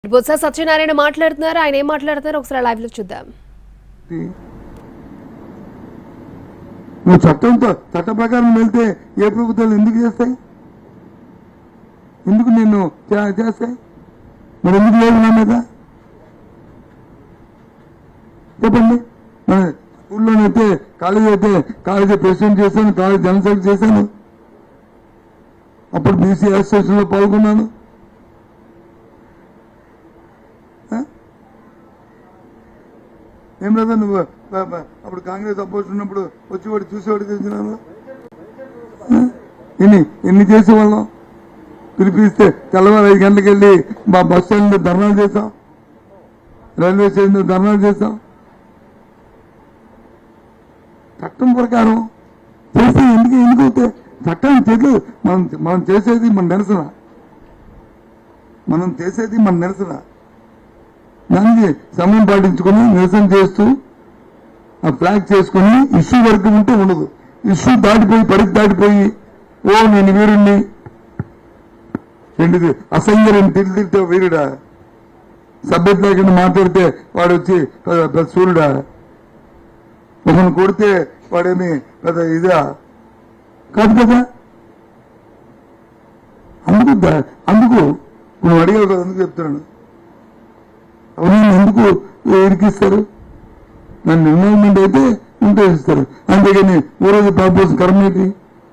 బొత్స సత్యనారాయణ మాట్లాడుతున్నారు ఆయన ఏం మాట్లాడుతున్నారు ఒకసారి లైవ్ లో చూద్దాం నువ్వు చట్టంతో చట్ట ప్రకారం వెళ్తే ఏ ప్రభుత్వాలు ఎందుకు చేస్తాయి ఎందుకు నిన్ను చే- చేస్తాయి మరి ఎందుకు లేదు నా మీద చెప్పండి మన స్కూల్లోనైతే కాలేజీ అయితే కాలేజీ ప్రెసిడెంట్ చేశాను కాలేజీ జనరల్ సెక్రటరీ చేశాను అప్పుడు బీసీ అసోసియేషన్లో పాల్గొన్నాను ఆ? ఏం లేదా నువ్వు బ- బ- అప్పుడు కాంగ్రెస్ అపోజ్ ఉన్నప్పుడు వచ్చేవాడు చూసేవాడు తెలిసినాను ఎన్ని ఎన్ని చేసేవాళ్ళం పిలిపిస్తే తెల్లవారు ఐదు గంటలకు వెళ్ళి మా బస్ స్టాండ్ ధర్నాలు చేసాం రైల్వే స్టేషన్ ధర్నాలు చేసాం చట్టం ప్రకారం చేస్తే ఎందుకు ఎందుకు అవుతాయి చట్టం చేతులు మనం మనం చేసేది మన నిరసన మనం చేసేది మన నిరసన దానికి సమయం పాటించుకొని నిరసన చేస్తూ ఆ ఫ్లాగ్ చేసుకుని ఇష్యూ వరకు ఉంటే ఉండదు ఇష్యూ దాటిపోయి పరిధి దాటిపోయి ఓ నేను వీరుణ్ణి ఏంటిది అసంగరం తిరిగితే వీరుడా సభ్యత లేకుండా మాట్లాడితే వాడు వచ్చి పెద్ద పెద్ద సూర్యుడా ఒకరిని కొడితే వాడేమి పెద్ద ఇదా కాదు కదా అందుకు దా- అందుకు నువ్వు అడిగావు కదా అందుకు చెప్తున్నాను అవును ఎందుకు ఇరికిస్తారు నన్ను ఇన్వాల్వ్మెంట్ అయితే ఉంటే ఇస్తారు అంతేగాని ఊరోజు పర్పస్ కర్మ ఏంటి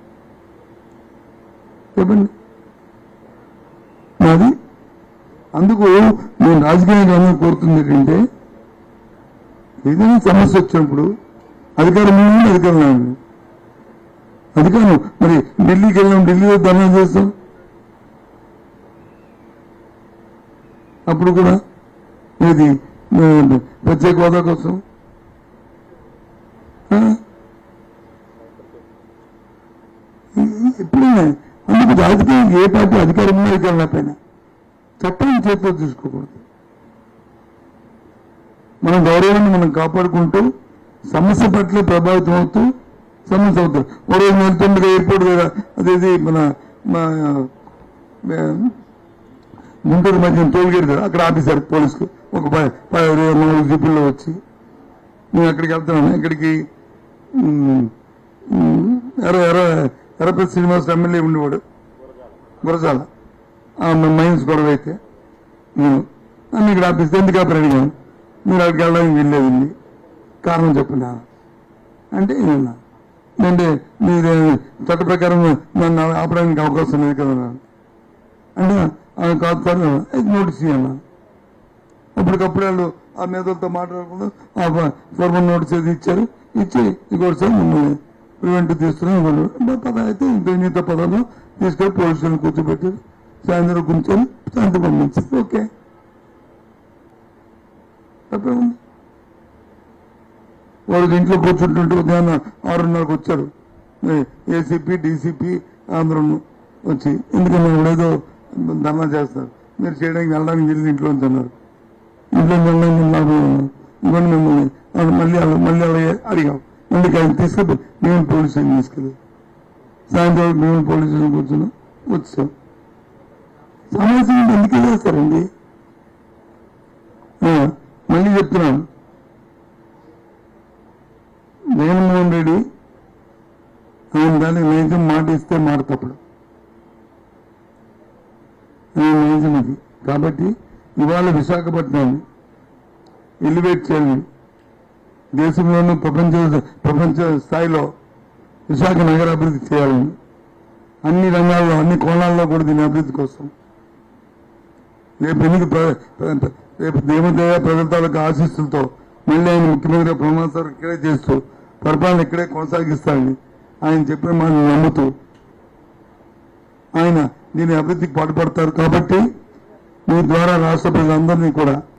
చెప్పండి నాది అందుకు నేను రాజకీయంగా అందరూ కోరుతుంది ఏంటంటే ఏదైనా సమస్య వచ్చినప్పుడు అధికారం ఉంది అధికారం లేదు అధికారం మరి ఢిల్లీకి వెళ్ళాం ఢిల్లీలో ధర్నా చేస్తాం అప్పుడు కూడా ఏది ఆ, ప్రత్యేక హోదా కోసం ఆ? ఎప్పుడైనా అందుకు రాజకీయం ఏ పార్టీ అధికారం ఉన్నా అధికారం లేకపోయినా చట్టం చేతిలో తీసుకోకూడదు మన గౌరవాన్ని మనం కాపాడుకుంటూ సమస్య పట్ల ప్రభావితం అవుతూ సమస్య అవుతాం ఓ రోజు వెళ్తుండగా ఎయిర్పోర్ట్ దగ్గర అదేది మన మా ఆ, గుంటూరు మధ్య టోల్ గేట్ దగ్గర అక్కడ ఆపేశారు పోలీసులు ఒక ప- ప- ఇరవై నాలుగు జీపుల్లో వచ్చి నేను అక్కడికి వెళ్తున్నాను ఇక్కడికి ఉమ్, ఉమ్, ఎర్ర ఎర్ర ఎర్రపల్లి శ్రీనివాస్ ఎమ్మెల్యే ఉండేవాడు గురజాల ఆ మైన్స్ గొడవ అయితే నేను నన్ను ఇక్కడ ఆపిస్తే ఎందుకు ఆపని అడిగాను మీరు అక్కడికి వెళ్ళడానికి వీల్లేదండి కారణం చెప్పినా అంటే ఏమన్నా అంటే మీరు చట్ట ప్రకారం నన్ను ఆపడానికి అవకాశం లేదు కదా అన్నాను. అంటే "ఆ, కాదు సార్ ఇది నోటీస్ ఇవ్వను అప్పటికప్పుడు వాళ్ళు ఆ మేధలతో మాట్లాడకుండా ఆ ఫోర్మల్ నోటీస్ అది ఇచ్చారు ఇచ్చి ఇంకోటి సార్ మిమ్మల్ని ప్రివెంట్ తీస్తున్నాం పద అయితే మిగతా పదాలు తీసుకెళ్ళి పోలీస్ స్టేషన్ కూర్చోబెట్టి సాయంత్రం కూర్చొని సాయంత్రం పంపించారు ఓకే తప్పేముంది వాళ్ళు ఇంట్లో కూర్చుంటుంటే ఉదయాన్నే ఆరున్నరకు వచ్చారు ఏసీపీ డీసీపీ అందరూ వచ్చి ఎందుకంటే ఎవడేదో ధర్నా చేస్తారు మీరు చేయడానికి వెళ్ళడానికి వెళ్ళి ఇంట్లో నుంచి అన్నారు ఇంట్లో వెళ్ళడానికి నాకు ఇవ్వండి మిమ్మల్ని వాళ్ళు మళ్ళీ అలా- మళ్ళీ అలాగే అడిగాం మళ్ళీ ఆయన తీసుకెళ్ళి మేము పోలీస్ స్టేషన్ తీసుకెళ్ళి సాయంత్రం మేము పోలీస్ స్టేషన్ కూర్చున్నాం వచ్చాం సమావేశం ఎందుకు చేస్తారండి ఆ, మళ్ళీ చెప్తున్నాను జగన్మోహన్ రెడ్డి ఆయన దానికి నైజం మాట ఇస్తే మాట తప్పడు ఆయన నైజం ఇది కాబట్టి ఇవాళ విశాఖపట్నాన్ని ఎలివేట్ చేయాలని దేశంలోనూ ప్రపంచ ప్రపంచ స్థాయిలో విశాఖ నగర అభివృద్ధి చేయాలని అన్ని రంగాల్లో అన్ని కోణాల్లో కూడా దీని అభివృద్ధి కోసం రేపు ఎన్నిక ప్ర- ప్ర- రేపు దేవదేవ ప్రజల తాలూకా ఆశీస్సులతో మళ్ళీ ఆయన ముఖ్యమంత్రి ప్రమాణ ఇక్కడే చేస్తూ పరిపాలన ఇక్కడే కొనసాగిస్తారని ఆయన చెప్పిన మాటలు నమ్ముతూ ఆయన దీని అభివృద్ధికి పాటుపడతారు కాబట్టి మీ ద్వారా రాష్ట్ర ప్రజలందరినీ కూడా